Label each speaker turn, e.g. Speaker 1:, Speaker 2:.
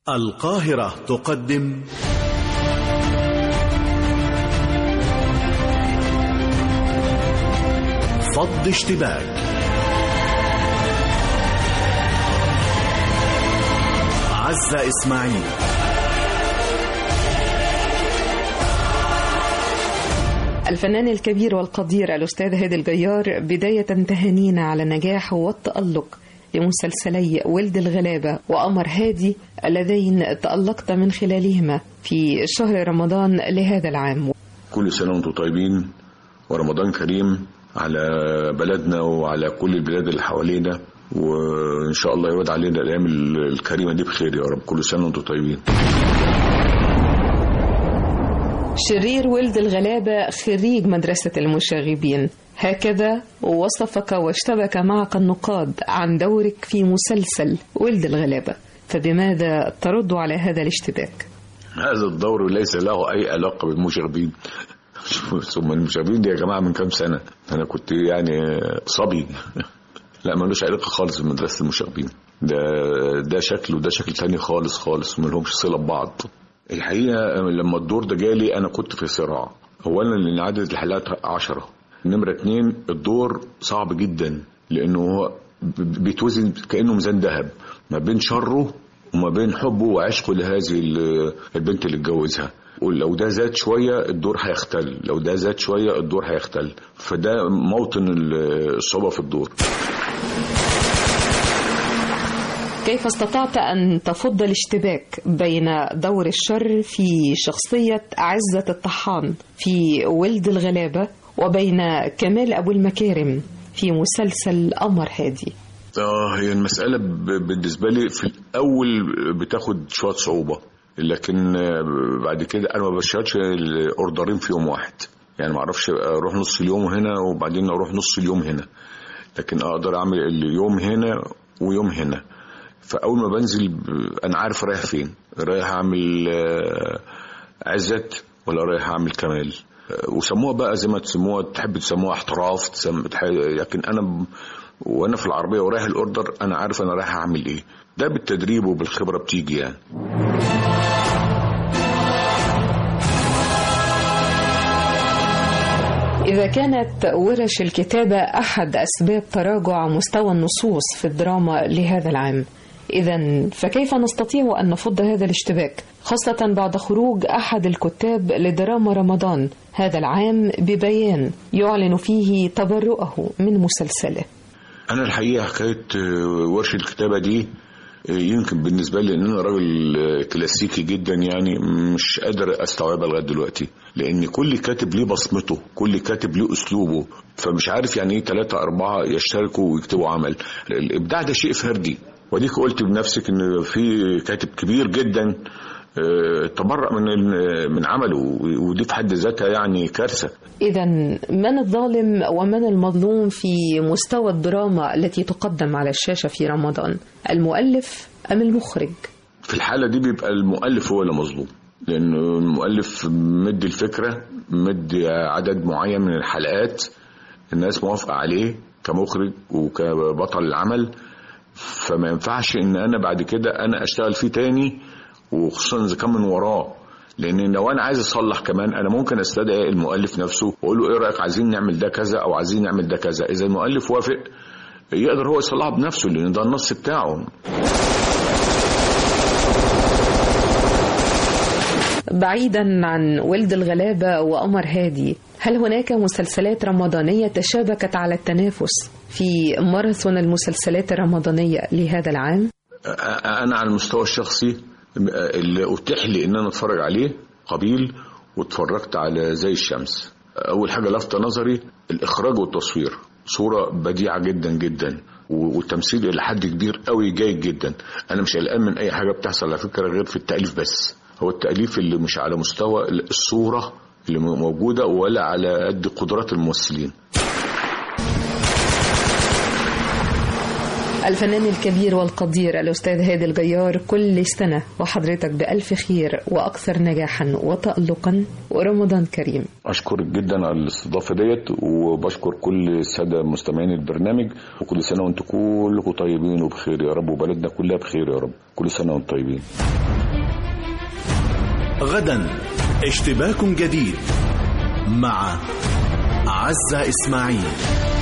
Speaker 1: القاهرة تقدم فض اشتباك عزة إسماعيل
Speaker 2: الفنان الكبير والقدير الأستاذ هادي الجيار بداية تهانينا على النجاح والتألق لمسلسلي ولد الغلابة وقمر هادي اللذين تألقت من خلالهما في شهر رمضان لهذا العام
Speaker 3: كل سنة وانتم طيبين ورمضان كريم على بلدنا وعلى كل البلاد اللي حوالينا وإن شاء الله يعود علينا الأيام الكريمة دي بخير يا رب كل سنة وانتم طيبين
Speaker 2: شرير ولد الغلابة خريج مدرسة المشاغبين هكذا وصفك واشتبك معك النقاد عن دورك في مسلسل ولد الغلابة فبماذا ترد على هذا الاشتباك؟
Speaker 3: هذا الدور ليس له أي علاقة بالمشاغبين ثم المشاغبين دي يا جماعة من كام سنة أنا كنت يعني صبي لا ملوش علاقة خالص بمدرسة المشاغبين ده ده شكل وده شكل تاني خالص خالص ملهمش صلة ببعض الحقيقة لما الدور ده جالي أنا كنت في صراع أولا لأن عدد الحلقات عشرة نمرة اتنين الدور صعب جدا لأنه هو بيتوزن كأنه ميزان ذهب ما بين شره وما بين حبه وعشقه لهذه البنت اللي اتجوزها ولو ده زاد شوية الدور هيختل لو ده زاد شوية الدور هيختل فده موطن الصعوبة في الدور
Speaker 2: كيف استطعت أن تفض الاشتباك بين دور الشر في شخصية عزة الطحان في ولد الغلابة وبين كمال أبو المكارم في مسلسل قمر هادي
Speaker 3: اه هي المسألة بالنسبة لي في الأول بتاخد شوية صعوبة لكن بعد كده أنا ما بشتغلش الأوردرين في يوم واحد يعني ما أعرفش أروح نص اليوم هنا وبعدين أروح نص اليوم هنا لكن أقدر أعمل اليوم هنا ويوم هنا فاول ما بنزل انا عارف رايح فين رايح اعمل عزت ولا رايح اعمل كمال وسموها بقى زي ما تسموها تحب تسموها احتراف تسم... لكن انا وانا في العربيه ورايح الاوردر انا عارف انا رايح اعمل ايه ده بالتدريب وبالخبره بتيجي يعني
Speaker 2: إذا كانت ورش الكتابة أحد أسباب تراجع مستوى النصوص في الدراما لهذا العام إذا فكيف نستطيع أن نفض هذا الاشتباك خاصة بعد خروج أحد الكتاب لدراما رمضان هذا العام ببيان يعلن فيه تبرؤه من مسلسله
Speaker 3: أنا الحقيقة حكاية ورشة الكتابة دي يمكن بالنسبة لي ان انا راجل كلاسيكي جدا يعني مش قادر استوعبها لغايه دلوقتي لان كل كاتب ليه بصمته كل كاتب ليه اسلوبه فمش عارف يعني ايه ثلاثة أربعة يشتركوا ويكتبوا عمل الإبداع ده شيء فردي وديك قلت بنفسك ان في كاتب كبير جدا تبرأ من من عمله ودي في حد ذاتها يعني كارثه.
Speaker 2: اذا من الظالم ومن المظلوم في مستوى الدراما التي تقدم على الشاشه في رمضان؟ المؤلف ام المخرج؟
Speaker 3: في الحاله دي بيبقى المؤلف هو اللي مظلوم. لانه المؤلف مدي الفكره مدي عدد معين من الحلقات الناس موافقه عليه كمخرج وكبطل العمل فما ينفعش ان انا بعد كده انا اشتغل فيه تاني وخصوصا اذا كان من وراه لان لو انا عايز اصلح كمان انا ممكن استدعي المؤلف نفسه واقول له ايه رايك عايزين نعمل ده كذا او عايزين نعمل ده كذا اذا المؤلف وافق يقدر هو يصلحها بنفسه لان ده النص بتاعه
Speaker 2: بعيدا عن ولد الغلابة وقمر هادي هل هناك مسلسلات رمضانية تشابكت على التنافس في ماراثون المسلسلات الرمضانية لهذا العام؟
Speaker 3: أنا على المستوى الشخصي اللي أتيح لي إن أنا أتفرج عليه قبيل واتفرجت على زي الشمس أول حاجة لفت نظري الإخراج والتصوير صورة بديعة جدا جدا والتمثيل إلى حد كبير قوي جيد جدا أنا مش قلقان من أي حاجة بتحصل على فكرة غير في التأليف بس هو التأليف اللي مش على مستوى الصورة اللي موجودة ولا على قد قدرات الممثلين
Speaker 2: الفنان الكبير والقدير الأستاذ هادي الجيار كل سنة وحضرتك بألف خير وأكثر نجاحا وتألقا ورمضان كريم
Speaker 3: اشكرك جدا على الاستضافه ديت وبشكر كل الساده مستمعين البرنامج وكل سنه وانتم كلكم طيبين وبخير يا رب وبلدنا كلها بخير يا رب كل سنه وانتم طيبين
Speaker 1: غدا اشتباك جديد مع عزة إسماعيل